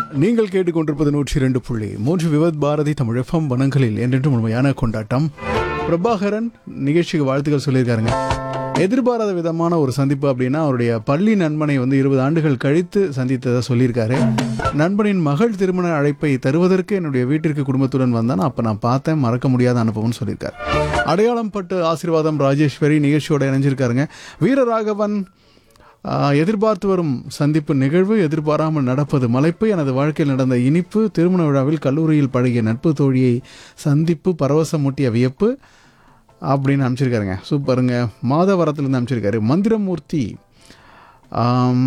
நீங்கள் கேட்டுக்கொண்டிருப்பது நூற்றி இரண்டு புள்ளி மூன்று விவத் பாரதி தமிழ் எஃப்எம் வனங்களில் என்றென்றும் உண்மையான கொண்டாட்டம் பிரபாகரன் நிகழ்ச்சிக்கு வாழ்த்துக்கள் சொல்லியிருக்காருங்க எதிர்பாராத விதமான ஒரு சந்திப்பு அப்படின்னா அவருடைய பள்ளி நண்பனை வந்து இருபது ஆண்டுகள் கழித்து சந்தித்ததை சொல்லியிருக்காரு நண்பனின் மகள் திருமண அழைப்பை தருவதற்கு என்னுடைய வீட்டிற்கு குடும்பத்துடன் வந்தான் அப்போ நான் பார்த்தேன் மறக்க முடியாத அனுபவம்னு சொல்லியிருக்காரு அடையாளம் பட்டு ஆசீர்வாதம் ராஜேஸ்வரி நிகழ்ச்சியோட இணைஞ்சிருக்காருங்க வீரராகவன் ஆஹ், எதிர்பார்த்து வரும் சந்திப்பு நிகழ்வு எதிர்பாராமல் நடப்பது மலைப்பு எனது வாழ்க்கையில் நடந்த இனிப்பு திருமண விழாவில் கல்லூரியில் பழகிய நட்பு தோழியை சந்திப்பு பரவசமூட்டிய வியப்பு அப்படின்னு அனுப்பிச்சிருக்காருங்க சூப்பருங்க மாதவரத்துலேருந்து அனுப்பிச்சிருக்காரு மந்திரமூர்த்தி ஆம்,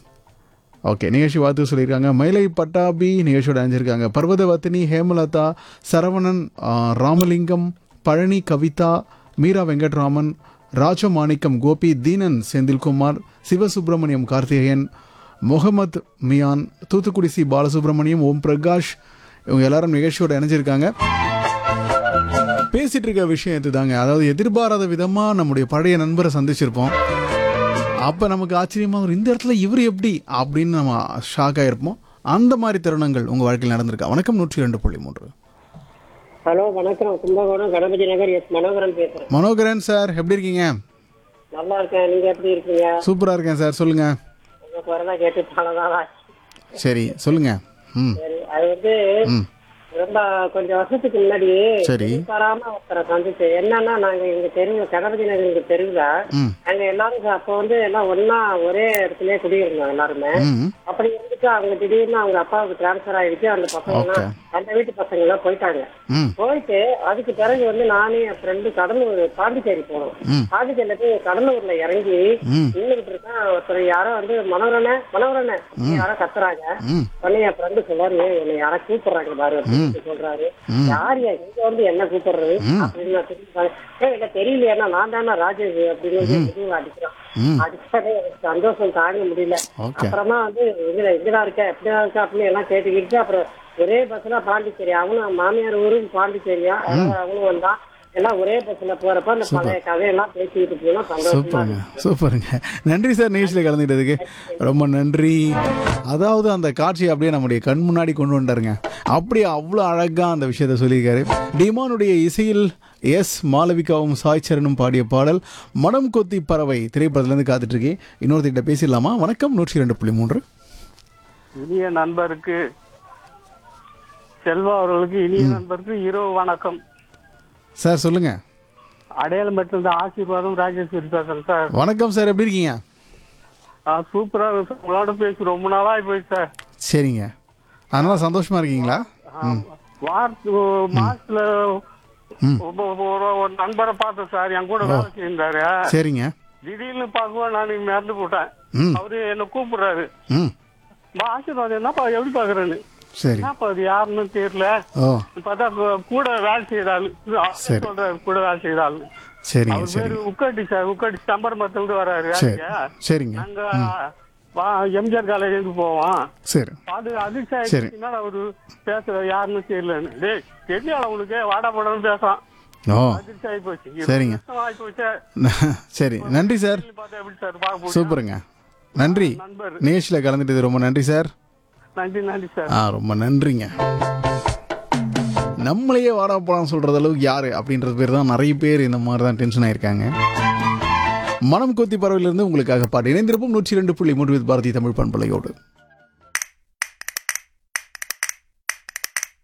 ஓகே நிகழ்ச்சி வாழ்த்து சொல்லியிருக்காங்க மயிலை பட்டாபி நிகழ்ச்சியோட அணிஞ்சிருக்காங்க பர்வதவத்தினி ஹேமலதா சரவணன் ஆ, ராமலிங்கம் பழனி கவிதா மீரா வெங்கட்ராமன் ராஜமாணிக்கம் கோபி தீனன் செந்தில்குமார் சிவசுப்பிரமணியம் கார்த்திகேயன் முகமது மியான் தூத்துக்குடி சி பாலசுப்ரமணியம் ஓம் பிரகாஷ் இவங்க எல்லாரும் நிகழ்ச்சியோட இணைஞ்சிருக்காங்க பேசிட்டு இருக்க விஷயம் இதுதாங்க அதாவது எதிர்பாராத விதமா நம்முடைய பழைய நண்பரை சந்திச்சிருப்போம் அப்ப நமக்கு ஆச்சரியமா வரும் இந்த இடத்துல இவர் எப்படி அப்படின்னு நம்ம ஷாக் ஆயிருப்போம் அந்த மாதிரி தருணங்கள் உங்க வாழ்க்கையில் நடந்திருக்கா வணக்கம் நூற்றி ரெண்டு புள்ளி மூன்று ஹலோ வணக்கம் கும்பகோணம் கணபதி நகர் எஸ் மனோகரன் பேசுறேன் மனோகரன் சார் எப்படி இருக்கீங்க நல்லா இருக்கேன் நீங்க எப்படி இருக்கீங்க சூப்பரா இருக்கேன் சார் சொல்லுங்க உங்க குரலா கேட்டு பலதான் சரி சொல்லுங்க ம் சரி அது வந்து ம் ரொம்ப கொஞ்சம் வருஷத்துக்கு முன்னாடி சரி எதிர்பாராம ஒருத்தரை சந்திச்சு என்னன்னா நாங்க எங்க தெருவு கணபதி நகர் எங்க தெருவுல ம் நாங்க எல்லாரும் அப்போ வந்து எல்லாம் ஒண்ணா ஒரே இடத்துலயே குடியிருந்தோம் எல்லாருமே ம் அப்படி இருந்துட்டு அவங்க திடீர்னு அவங்க அப்பாவுக்கு டிரான்ஸ்பர் ஆயிடுச்சு அந்த பசங்க Okay. எல்லாம் அந்த வீட்டு பசங்க எல்லாம் போயிட்டாங்க ம் போயிட்டு அதுக்கு பிறகு வந்து நானே என் ஃப்ரெண்டு கடலூர் பாண்டிச்சேரி போனோம் ம் பாண்டிச்சேரியில போய் கடலூர்ல இறங்கி ம் நின்றுகிட்டு இருக்கேன் ஒருத்தர் யாரோ வந்து மனோரண்ண மனோரண்ண யாரோ கத்துறாங்க ம் உடனே என் ஃப்ரெண்டு சொல்றாரு "ஏய், என்னை யாரோ கூப்பிடுறாங்க பாரு அப்படின்னு சொல்றாரு யார் யா இங்க வந்து என்ன கூப்பிடுறது அப்படின்னு நான் திரும்பி பார்த்தேன். ஏய் இல்ல தெரியலையா நான் தானே ராஜேஷ் அப்படின்னு வந்து முதுகுல அடிக்கிறான் ம் அடிச்சாலே எனக்கு சந்தோஷம் தாங்க முடியல ஓகே அப்புறமா வந்து இதுல இதுதான் இருக்க எப்படிதான் இருக்க அப்படின்னு எல்லாம் கேட்டுக்கிட்டு அப்புறம் ஒரே பஸ்ல பாண்டிச்சேரி அவனும் மாமியார் ஊரும் பாண்டிச்சேரியா அதனால அவனும் வந்தான் எல்லாம் ஒரே பஸ்ல போறப்ப அந்த பழைய கதையெல்லாம் பேசிக்கிட்டு போனா சந்தோஷமா சூப்பருங்க சூப்பருங்க நன்றி சார் நிகழ்ச்சியில் கலந்துக்கிட்டதுக்கு ரொம்ப நன்றி அதாவது அந்த காட்சியை அப்படியே நம்முடைய கண் முன்னாடி கொண்டு வந்துட்டாருங்க அப்படியே அவ்வளோ அழகாக அந்த விஷயத்த சொல்லியிருக்காரு டிமானுடைய இசையில் எஸ் மாளவிகாவும் சாய் சரணும் பாடிய பாடல் மனம் கொத்தி பறவை திரைப்படத்துலேருந்து காத்துட்ருக்கேன் இன்னொருத்திட்ட பேசிடலாமா வணக்கம் நூற்றி ரெண்டு புள்ளி மூன்று இனிய நண்பருக்கு செல்வா அவர்களுக்கு இனிய நண்பருக்கு இரவு வணக்கம் சார் சொல்லுங்க அடையாளம் பெற்றிருந்த ஆசீர்வாதம் ராஜேஸ்வரி பேசுறேன் சார் வணக்கம் சார் எப்படி இருக்கீங்க ஆ, சூப்பரா இருக்கு சார் உங்களோட பேசி ரொம்ப நாளா போய் சார் சரிங்க அதனால சந்தோஷமா இருக்கீங்களா வாரத்து மாசத்துல ம். ஒ- ஒ- ஒரு ஒரு நண்பரை பார்த்தேன் சார் என் கூட வேலை செய்யிருந்தாரு சரிங்க திடீர்னு பார்க்கும்போது நான் மறந்து போட்டேன் ம் அவரு என்ன கூப்பிடுறாரு ம் "மா, ஆசீர்வாதம் என்னப்பா எப்படி பாக்குறேன்னு சரி என்னப்பா அது யாருன்னு தெரியல ஓ பார்த்தா கு- கூட வேலை செய்தாள் சரி. சொல்றாரு கூட வேலை செய்தாள் சரிங்க அவர் சரி பேரு உக்காட்டி சார் உக்காட்டி ஸ்தம்பரமத்துல இருந்து வராரு சரி வேலைக்கு. சரிங்க நாங்க வா எம்ஜிஆர் காலேஜ் போவோம் சரி அது அதிர்ச்சி சரி. ஆயிடுச்சுன்னா அவரு பேசுற யாருன்னு தெரியலன்னு டேய் தெரியாத அவனுக்கு வாடா போடன்னு பேசுறான் ஓ அதிர்ச்சி ஆகி போச்சு சரிங்க. ஆகி போச்சு சரி நன்றி சார் பார்த்தா எப்படி சார் பார்க்க முடியும் சூப்பருங்க நன்றி நண்பர் நிகழ்ச்சியில் கலந்துட்டது ரொம்ப நன்றி சார் நன்றி நன்றி சார் ஆ ரொம்ப நன்றிங்க நம்மளையே வாடா போலாம்னு சொல்றது அளவுக்கு யாரு அப்படின்றது பேர் தான் நிறைய பேர் இந்த மாதிரி தான் டென்ஷன் ஆயிருக்காங்க மனம் கொத்தி பறவையிலிருந்து உங்களுக்காக பாட்டு இணைந்திருப்போம் நூற்றி ரெண்டு புள்ளி மூன்று பாரதி தமிழ் பண்பலையோடு